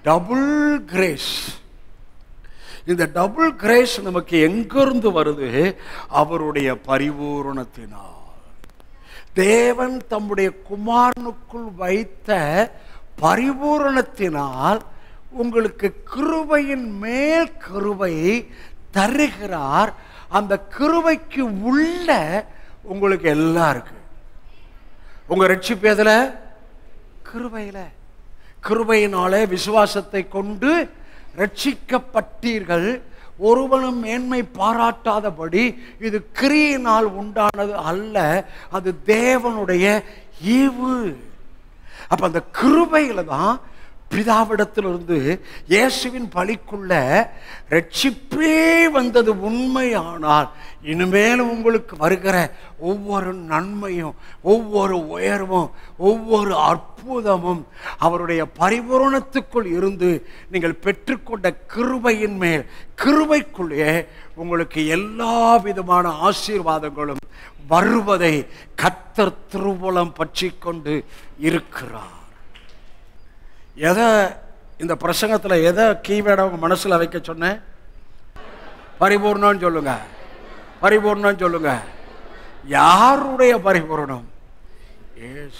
double grace இந்த double grace நமக்கு எங்கிருந்து வருது அவருடைய பரிபூரணத்தினால் தேவன் தம்முடைய குமாரனுக்குள் வைத்த பரிபூரணத்தினால் உங்களுக்கு கிருபையின் மேல் கிருபை தருகிறார் அந்த கிருபைக்கு உள்ள உங்களுக்கு எல்லாம் இருக்கு உங்க ரட்சிப்பு எதுல கிருபையில கிருபையினாலே விசுவாசத்தை கொண்டு ரட்சிக்கப்பட்டீர்கள் ஒருவனும் மேன்மை பாராட்டாதபடி இது கிரியினால் உண்டானது அல்ல அது தேவனுடைய ஈவு அப்ப அந்த கிருபையில தான் பிதாவிடத்திலிருந்து இயேசுவின் பலிக்குள்ள ரட்சிப்பே வந்தது உண்மையானால் இனிமேலும் உங்களுக்கு வருகிற ஒவ்வொரு நன்மையும் ஒவ்வொரு உயர்வும் ஒவ்வொரு அற்புதமும் அவருடைய பரிபூரணத்துக்குள் இருந்து நீங்கள் பெற்றுக்கொண்ட கிருபையின் மேல் கிருபைக்குள்ளே உங்களுக்கு எல்லா விதமான ஆசீர்வாதங்களும் வருவதை கத்தர் திருவுளம் பற்றி கொண்டு இருக்கிறார் எதை இந்த பிரசங்கத்தில் எதை கீவேர்டை உங்க மனசுல வைக்க சொன்னேன் பரிபூர்ணம்னு சொல்லுங்க பரிபூர்ணம் சொல்லுங்க யாருடைய பரிபூர்ணம் ஏசு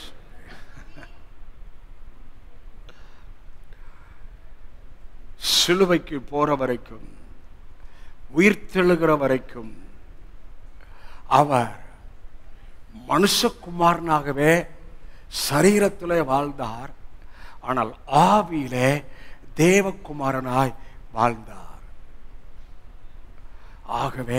சிலுவைக்கு போற வரைக்கும் உயிர்த்தெழுகிற வரைக்கும் அவர் மனுஷகுமாரனாகவே சரீரத்திலே வாழ்ந்தார் ஆனால் ஆவியிலே தேவகுமாரனாய் வாழ்ந்தார் ஆகவே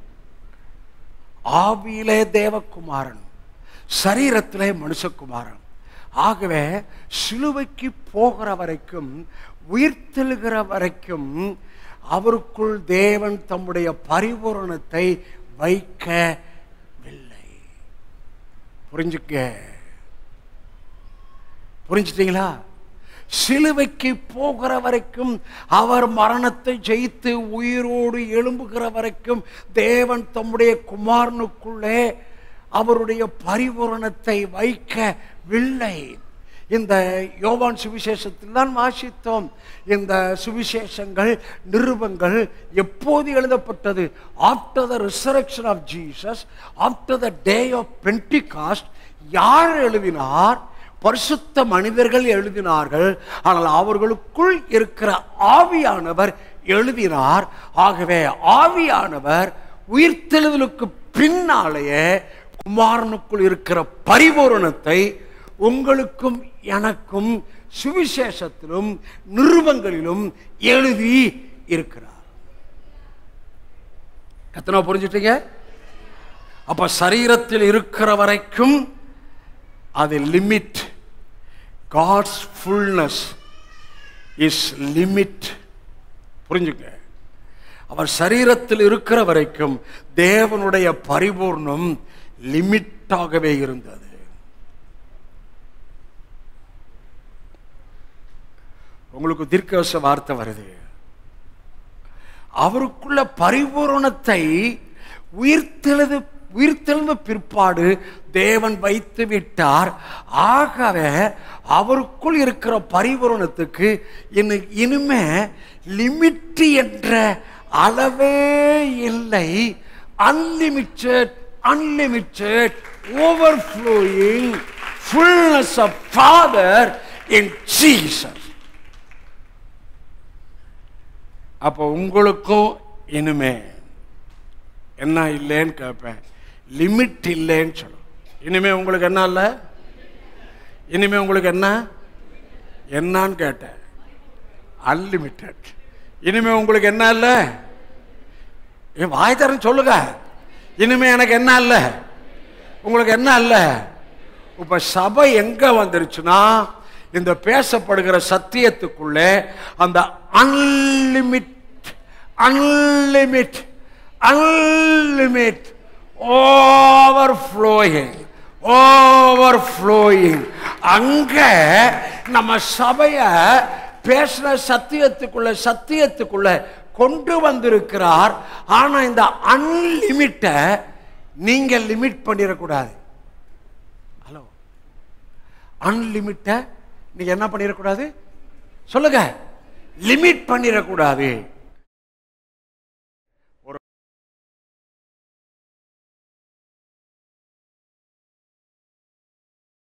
ஆவியிலே தேவகுமாரன் சரீரத்திலே மனுஷகுமாரன் ஆகவே சிலுவைக்கு போகிற வரைக்கும் உயிர்த்தெழுகிற வரைக்கும் அவருக்குள் தேவன் தம்முடைய பரிபூரணத்தை வைக்கவில்லை புரிஞ்சுக்க புரிஞ்சுட்டீங்களா சிலுவைக்கு போகிற வரைக்கும் அவர் மரணத்தை ஜெயித்து உயிரோடு எழும்புகிற வரைக்கும் தேவன் தம்முடைய குமாரனுக்குள்ளே அவருடைய பரிபூரணத்தை வைக்கவில்லை இந்த யோவான் சுவிசேஷத்தில் தான் வாசித்தோம் இந்த சுவிசேஷங்கள் நிருபங்கள் எப்போது எழுதப்பட்டது after the resurrection of Jesus after the day of Pentecost யார் எழுதினார் பரிசுத்த மனிதர்கள் எழுதினார்கள் ஆனால் அவர்களுக்குள் இருக்கிற ஆவியானவர் எழுதினார் ஆகவே ஆவியானவர் உயிர்த்தெழுதலுக்கு பின்னாலேயே குமாரனுக்குள் இருக்கிற பரிபூரணத்தை உங்களுக்கும் எனக்கும் சுவிசேஷத்திலும் நிருபங்களிலும் எழுதி இருக்கிறார் கத்தனா புரிஞ்சுட்டீங்க அப்ப சரீரத்தில் இருக்கிற வரைக்கும் அது limit God's fullness is limit புரிஞ்சுங்க அவர் சரீரத்தில் இருக்கிற வரைக்கும் தேவனுடைய பரிபூர்ணம் லிமிட்டாகவே இருந்தது உங்களுக்கு தீர்க்கவச வார்த்தை வருது அவருக்குள்ள பரிபூரணத்தை உயிர்த்தெழுது உயிர்த்தெழுந்த பிற்பாடு தேவன் வைத்து விட்டார் ஆகவே அவருக்குள் இருக்கிற பரிபூரணத்துக்கு இன்னும் இனிமே லிமிட் என்ற அளவே இல்லை unlimited unlimited overflowing fullness of father in Jesus அப்போ உங்களுக்கும் இனிமே என்ன இல்லைன்னு கேட்பேன் லிமிட் இல்லைன்னு சொல்லும் இனிமே உங்களுக்கு என்ன இல்லை இனிமே உங்களுக்கு என்ன என்னன்னு கேட்டேன் அன்லிமிட்டெட் இனிமே உங்களுக்கு என்ன இல்லை என் வாய் தரேன் சொல்லுங்க இனிமே எனக்கு என்ன இல்லை உங்களுக்கு என்ன இல்லை இப்ப சபை எங்க வந்துருச்சுன்னா இந்த பேசப்படுகிற சத்தியத்துக்குள்ளே அந்த unlimited unlimited unlimited overflowing overflowing அங்க நம்ம சபைய பேசின சத்தியத்துக்குள்ள சத்தியத்துக்குள்ள கொண்டு வந்திருக்கிறார் ஆனா இந்த அன்லிமிட்டை நீங்க லிமிட் பண்ணிடக்கூடாது ஹலோ அன்லிமிட்டை நீங்க என்ன பண்ணிடக்கூடாது சொல்லுங்க லிமிட் பண்ணிடக்கூடாது